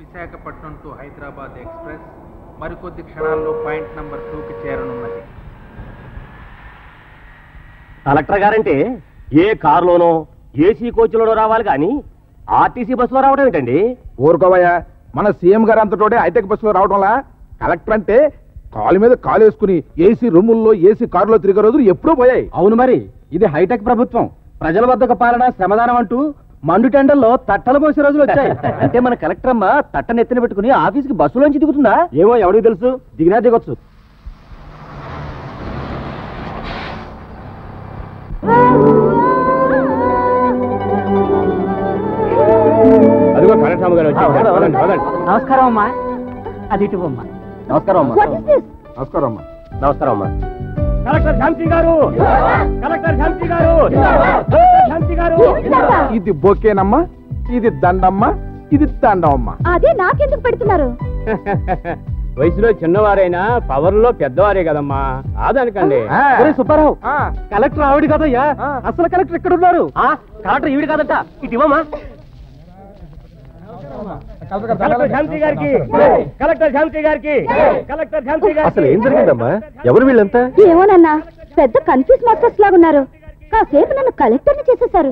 Visakhapatnam to Hyderabad express మరికొద్ది క్షణాల్లో point number టూకి చేరనున్నది కలెక్టర్ గారంటే ఏ కారులోనో ఏసీ కోచ్లోనో రావాలి కానీ ఆర్టీసీ బస్సులో రావడం ఏంటండి ఊరుకోవయ్యా మన సీఎం గారు అంతటోటే హైటెక్ బస్సులో రావడంలా కలెక్టర్ అంటే కాలు మీద కాలు వేసుకుని ఏసీ రూముల్లో ఏసీ కారులో తిరిగే రోజులు ఎప్పుడూ పోయాయి అవును మరి ఇది హైటెక్ ప్రభుత్వం ప్రజల వద్దకు పాలన శ్రమదానం అంటూ మండు టెండర్లో తట్టలు పోసే రోజులు వచ్చాయి అంటే మన కలెక్టర్ అమ్మ తట్ట నెత్తిన పెట్టుకుని ఆఫీస్కి బస్సులోంచి దిగుతుందా ఏమో ఎవరికి తెలుసు దిగినా దిగొచ్చు అదిగో కలెక్టర్ గారు వచ్చేసారు. పదండి, పదండి. నమస్కారం అమ్మా అది ఇటు అమ్మా నమస్కారం అమ్మా నమస్కారం అమ్మా నమస్కారం అమ్మా కలెక్టర్ శాంతి గారు కలెక్టర్ శాంతి గారు కలెక్టర్ శాంతి గారు ఇది బొకేనమ్మా ఇది దండమ్మ ఇది దండమ్మ అదే నాకెందుకు పెడుతున్నారు వయసులో చిన్నవారైనా పవర్ లో పెద్దవారే కదమ్మా కాదనకండి ఒరే సుబ్బారావు ఆ. కలెక్టర్ ఆవిడ కదయ్యా ఆ. అసలు కలెక్టర్ ఎక్కడ ఉన్నారు ఆ, కలెక్టర్ ఈవిడ కాదట ఇటు ఇవ్వమ్మా కలెక్టర్ శాంతి గారికి కలెక్టర్ శాంతి గారికి కలెక్టర్ శాంతి గారికి అసలు ఏం జరిగిందమ్మా ఎవరు వీళ్ళంతా ఏమోనన్నా పెద్ద కన్ఫ్యూజ్ మాస్టర్స్ లాగున్నారు కాసేపు నన్ను కలెక్టర్ని చేసేశారు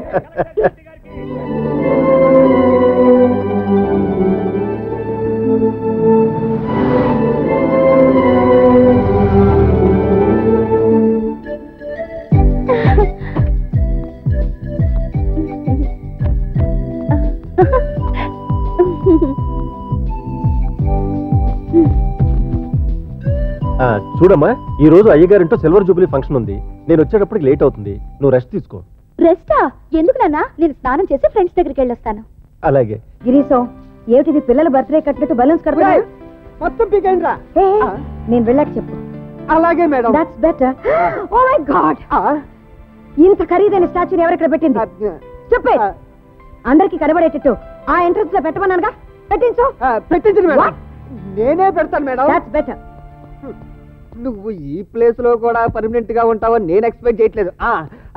ఆ, చూడమ్మా ఈ రోజు అయ్యగారింటో సిల్వర్ జూబ్లీ ఫంక్షన్ ఉంది నేను వచ్చేటప్పటికి లేట్ అవుతుంది నువ్వు రెస్ట్ తీసుకో రెస్టా ఎందుకు నాన్న నేను స్నానం చేసి ఫ్రెండ్స్ దగ్గరికి వెళ్ళొస్తాను అలాగే గిరీశం ఏమిటిది పిల్లల బర్త్డే కట్టినట్టు బలూన్స్ కడుతున్నారు మొత్తం పీకండి రా నేను వెళ్ళాక చెప్పు అలాగే madam that's better oh my god ఇంత ఖరీదైన స్టాచ్యూని ఎవరెక్కడ పెట్టింది చెప్పే అందరికి కనబడేటట్టు ఆ ఎంట్రన్స్ లో పెట్టమన్నానుగా పెట్టించు పెట్టించండి మేడం What? నేనే పెడతాను మేడం దట్స్ బెటర్ నువ్వు ఈ ప్లేస్ లో కూడా పర్మనెంట్ గా ఉంటావని నేను ఎక్స్పెక్ట్ చేయట్లేదు ఆ, ఆ,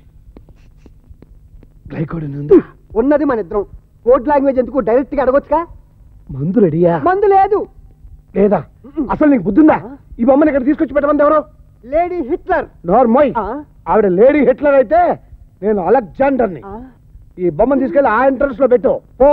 ఉన్నది మన ఇద్దరం కోడ్ లాంగ్వేజ్ ఎందుకు డైరెక్ట్ గా అడగొచ్చుగా మందు రెడీయా మందు లేదు లేదా అసలు నీకు బుద్ధుందా ఈ బొమ్మని ఇక్కడ తీసుకొచ్చి పెట్టమంది ఎవరు లేడీ హిట్లర్ నోర్మోయ్ ఆ, ఆవిడ లేడీ హిట్లర్ అయితే నేను అలెగ్జాండర్ని ఆ. ఈ బొమ్మను తీసుకెళ్లి ఆ ఎంట్రన్స్ లో పెట్టు పో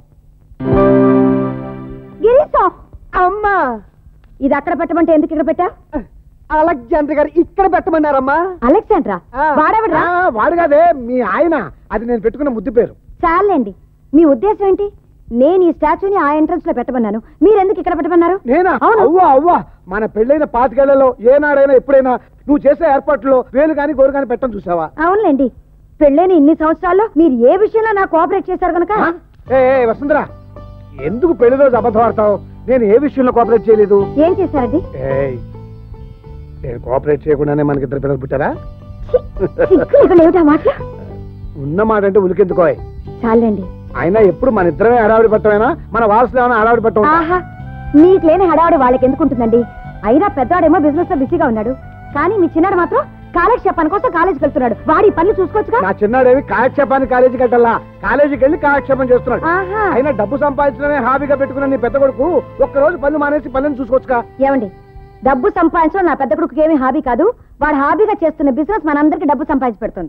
గిరీశం అమ్మా ఇది అక్కడ పెట్టమంటే ఎందుకు ఇక్కడ పెట్టా అలెగ్జాండర్ గారు ఇక్కడ పెట్టమన్నారమ్మా అలెక్సాండ్రా ఆ. వాడేవిడ్రా ఆ, వాడు కాదే మీ ఆయన అది నేను పెట్టుకున్న ముద్దు పేరు చాలండి మీ ఉద్దేశం ఏంటి నేను ఈ స్టాచ్యూని ఆ ఎంట్రన్స్ లో పెట్టమన్నాను మీరెందుకు ఇక్కడ పెట్టమన్నారు నేనా అవును. అవ్వా అవ్వా మన పెళ్ళైన పాతికేళ్లలో ఏనాడైనా ఎప్పుడైనా నువ్వు చేసే ఏర్పాట్లో వేలు కానీ గోరు కానీ పెట్టని చూసావా అవునులేండి పెళ్ళైన ఇన్ని సంవత్సరాల్లో మీరు ఏ విషయంలో నాకు కోఆపరేట్ చేశారు కనుక ఏ ఏ, వసుంధరా ఎందుకు పెళ్లి రోజు అబద్ధం ఆడతావు నేను ఏ విషయంలో కోఆపరేట్ చేయలేదు ఏం చేశారండి ఏయ్, నేను కోఆపరేట్ చేయకుండానే మనకి ఇద్దరు పిల్లలు పుట్టారా సిగ్గులు ఏమిటా మాట ఉన్న మాట అంటే ఉలికెందుకోయ్ చాలండి అయినా ఎప్పుడు మన ఇద్దరమే హడావిడి పట్టమైనా మన వారసులు ఏమైనా హడావిడి పట్టం ఆహా మీకు లేని హడావుడి వాళ్ళకి ఎందుకుంటుందండి అయినా పెద్దవాడేమో బిజినెస్ లో బిజీగా ఉన్నాడు కానీ మీ చిన్నాడు మాత్రం కాలక్షేపాని కోసం కాలేజీకి వెళ్తున్నాడు వాడి పనులు చూసుకోవచ్చుగా నా చిన్నాడేవి కాలక్షేపానికి కాలేజీకి వెళ్ళాలా కాలేజీకి వెళ్ళి కాలక్షేపం చేస్తున్నాడు ఆహా అయినా డబ్బు సంపాదించడమే హాబీగా పెట్టుకున్న నీ పెద్ద కొడుకు ఒక్క రోజు పనులు మానేసి పనులను చూసుకోవచ్చుగా ఏమండి డబ్బు సంపాదించడం నా పెద్ద కొడుకు ఏమీ హాబీ కాదు వాడు హాబీగా చేస్తున్న బిజినెస్ మనందరికి డబ్బు సంపాదించి పెడుతుంది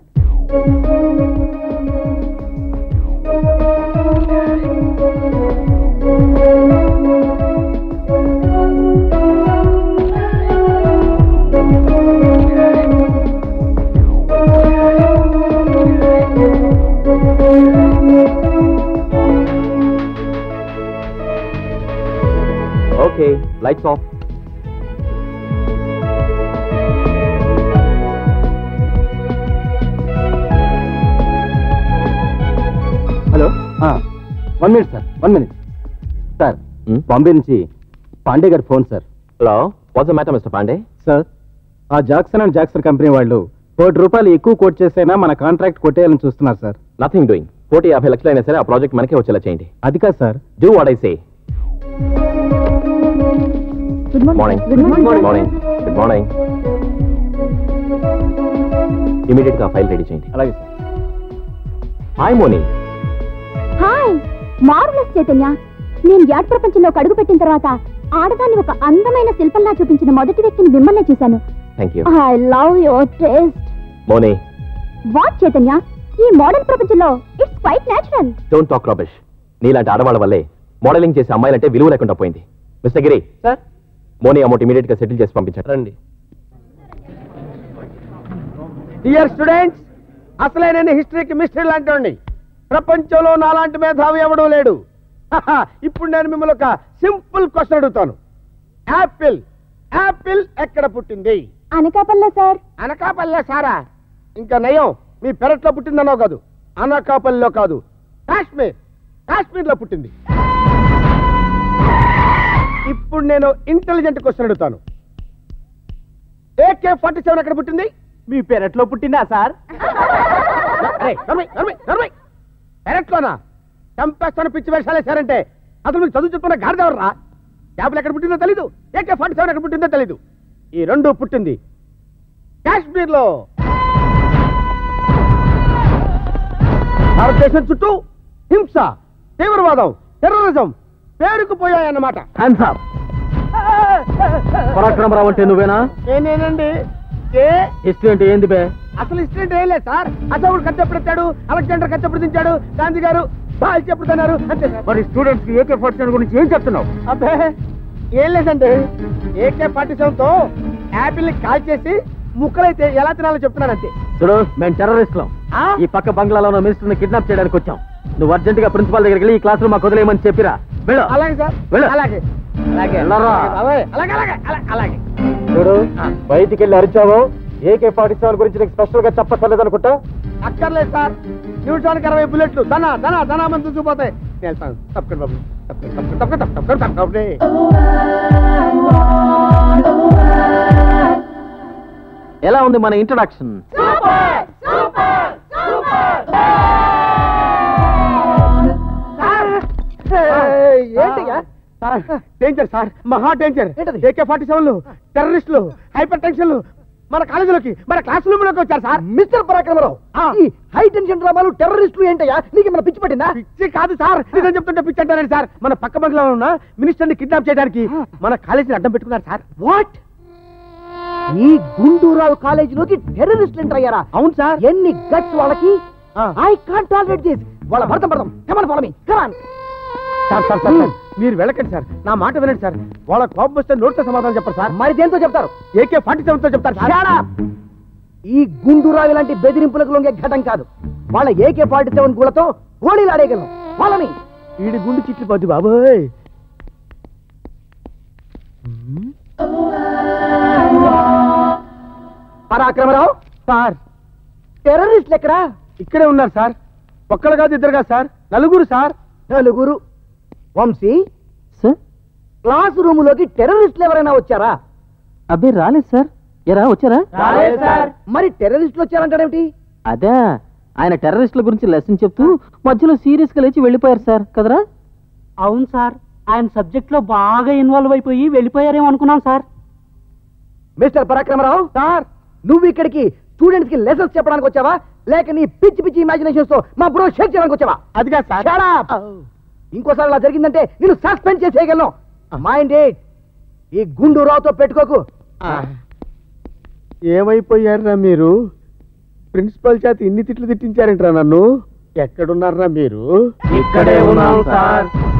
okay lights off hello one minute sir one minute sir Bombay నుంచి పాండే గారి phone sir hello what's matter mister Pandey sir ఆ జాక్సన్ అండ్ జాక్సన్ కంపెనీ వాళ్ళు కోటి రూపాయలు ఎక్కువ కోట్ చేసైనా మన కాంట్రాక్ట్ కొట్టేయాలని చూస్తున్నారు సార్ నథింగ్ డూయింగ్ కోటి యాభై లక్షలు అయినా సరే ఆ ప్రాజెక్ట్ మనకే వచ్చేలా చేయండి అది కాదు sir do what I say good morning good morning morning good morning immediate గా ఫైల్ రెడీ చేయండి అలాగే sir hi Moni hi marvellous Chaitanya నేను యాడ్ ప్రపంచంలో ఒక అడుగు పెట్టిన తర్వాత ఆడదాన్ని ఒక అందమైన శిల్పంలా చూపించిన మొదటి వ్యక్తిని మిమ్మల్ని చూశాను thank you I love your taste Moni what Chaitanya ఈ మోడర్న్ ప్రపంచంలో it's quite natural don't talk rubbish నీలాంటి ఆడవాళ్ళ వల్లే మోడలింగ్ చేసే అమ్మాయిలంటే విలువ లేకుండా పోయింది mister Giri sir Moni amount immediate గా సెటిల్ చేసి పంపించండి రండి డియర్ స్టూడెంట్స్ అసలే నేను హిస్టరీకి మిస్టరీ లాంటి ప్రపంచంలో నాలాంటి మేధావి ఎవడూ లేడు హహ, ఇప్పుడు నేను మిమ్మల్ని ఒక సింపుల్ క్వశ్చన్ అడుగుతాను యాపిల్ యాపిల్ ఎక్కడ పుట్టింది అనకాపల్లి సార్ అనకాపల్లి సారా ఇంకా నయం మీ పెరట్లో పుట్టిందనో కాదు అనకాపల్లిలో కాదు కాశ్మీర్ కాశ్మీర్లో పుట్టింది ఇప్పుడు నేను ఇంటెలిజెంట్ క్వశ్చన్ అడుగుతాను ఏకే ఫార్టీ సెవెన్ ఎక్కడ పుట్టింది మీ పెరట్లో పుట్టిందా సార్ ఏయ్, నర్మయ్, నర్మయ్, నర్మయ్. పెరట్లోనా చంపేస్తాను పిచ్చి వేషాలు వేశారంటే అసలు మీకు చదువు చెప్తున్న గాడిదెవర్రా యాపిల్ ఎక్కడ పుట్టిందో తెలీదు ఏకే ఫార్టీ సెవెన్ ఎక్కడ పుట్టిందో తెలీదు ఈ రెండు పుట్టింది కాశ్మీర్ లో భారతదేశం చుట్టూ హింస తీవ్రవాదం టెర్రరిజం పేరుకుపోయాయన్నమాట పరాక్రమరావు అంటే నువ్వేనా నేనేనండి ఏ హిస్టరీ అంటే ఏంది బే అసలు హిస్టరీ అంటే ఏం లేదు సార్ అశోకుడు కత్తెప్పుడు ఎత్తాడు అలెగ్జాండర్ కత్తెప్పుడు దించాడు గాంధీ గారు బాల్చి ఎప్పుడు తిన్నారు అంతే సార్ మరి స్టూడెంట్స్ కి ఏకే ఫార్టీ సెవెన్ గురించి ఏం చెప్తున్నావు అబ్బే ఏం లేదండి ఏకే ఫార్టీ సెవెన్ తో యాపిల్ ని కాల్చేసి ముక్కలైతే ఎలా తినాలో చెప్తున్నాను అంతే చూడు మేము టెర్రరిస్టులం ఆ? ఈ పక్క బంగ్లాలో ఉన్న మినిస్టర్ ని కిడ్నాప్ చేయడానికి వచ్చాం నువ్వు అర్జెంట్ గా ప్రిన్సిపాల్ దగ్గరికి వెళ్ళి ఈ క్లాస్ రూమ్ మాకు వదిలేయమని చెప్పిరా వెళ్ళు అలాగే సార్ వెళ్ళు. అలాగే అలాగే వెళ్ళరా. అలాగే అలాగే అలాగే అలా- అలాగే చూడు బయటికి వెళ్ళి అరిచావు ఏకే ఫార్టీ సెవెన్ గురించి నీకు స్పెషల్ గా చెప్పలేదు అనుకుంటా అక్కర్లేదు సార్ నిమిషానికి అరవై బుల్లెట్లు దనా దనా దనా మంది చూసిపోతాయి నేను వెళ్తాను తప్పకండి బాబు తప్పకండి తప్పకండి తప్పకండి తప్పకండి తప్పకండి ఎలా ఉంది మన ఇంట్రడక్షన్ ఏంటయ్యా సార్ డేంజర్ సార్ మహా డేంజర్ ఏకే ఫార్టీ సెవెన్లు టెర్రరిస్టులు హైపర్ టెన్షన్లు మన కాలేజీలోకి మన క్లాస్ రూమ్ లోకి వచ్చారు సార్ మిస్టర్ పరాక్రమరావు ఈ హై టెన్షన్ డ్రామాలు టెర్రరిస్టులు ఏంటయ్యా నీకు మన పిచ్చి పట్టిందా పిచ్చి కాదు సార్ నిజం చెప్తుంటే పిచ్చి అంటారండి సార్ మన పక్క బంగ్లాలో ఉన్న మినిస్టర్ ని కిడ్నాప్ చేయడానికి మన కాలేజీని అడ్డం పెట్టుకున్నారు సార్ వాట్ ఈ గుండూరావు కాలేజీలోకి టెర్రరిస్టులు ఎంటర్ అయ్యారా అవును సార్ ఎన్ని గట్స్ వాళ్ళకి ఐ కాంట్ టాలరేట్ దిస్ వాళ్ళ భర్తం పడతాం come on follow me come on sir sir sir sir, మీరు వెళ్ళకండి సార్ నా మాట వినండి సార్ వాళ్ళ కోపం వస్తే నోటితో సమాధానం చెప్పండి సార్ మరి దేంతో చెప్తారు ఏకే ఫార్టీ సెవెన్ తో చెప్తారు సార్ Shut up! ఈ గుండూరావు లాంటి బెదిరింపులకు లొంగే ఘటం కాదు వాళ్ళ ఏకే ఫార్టీ సెవెన్ గూడతో గోళీలు ఆడేయగలం వాళ్ళని వీడి గుండు చిట్లు పోద్ది బాబోయ్ పరాక్రమరావు సార్ టెర్రరిస్టులు ఎక్కడా ఇక్కడే ఉన్నారు సార్ ఒక్కరు కాదు ఇద్దరు కాదు సార్ నలుగురు సార్ నలుగురు వంశీ క్లాస్ రూమ్ లోకి టెర్రరిస్టులు ఎవరైనా వచ్చారా అబ్బే రాలేదు సార్ ఎరా వచ్చారా మరి టెర్రరిస్టులు వచ్చారంటాడేమిటి అదే ఆయన టెర్రరిస్టుల గురించి లెసన్ చెప్తూ మధ్యలో సీరియస్ గా లేచి వెళ్ళిపోయారు సార్ కదరా అవును సార్ ఆయన సబ్జెక్ట్ లో బాగా ఇన్వాల్వ్ అయిపోయి వెళ్ళిపోయారేమో అనుకున్నాం సార్ మిస్టర్ పరాక్రమరావు సార్ నువ్వు ఇక్కడికి స్టూడెంట్స్ కి లెసన్స్ చెప్పడానికి వచ్చావా లేక నీ పిచ్చి పిచ్చి ఇమాజినేషన్స్ తో మా బ్రో షేక్ చేయడానికి వచ్చావా అది కాదు సార్ Shut up! ఇంకోసారి అలా జరిగిందంటే నేను సస్పెండ్ చేసేయగలను మైండ్ ఎయిట్ ఈ గుండు రావుతో పెట్టుకోకు ఏమైపోయారా మీరు ప్రిన్సిపల్ చేత ఇన్ని తిట్లు తిట్టించారంటారా నన్ను ఎక్కడున్నారా మీరు ఇక్కడే ఉన్నాం సార్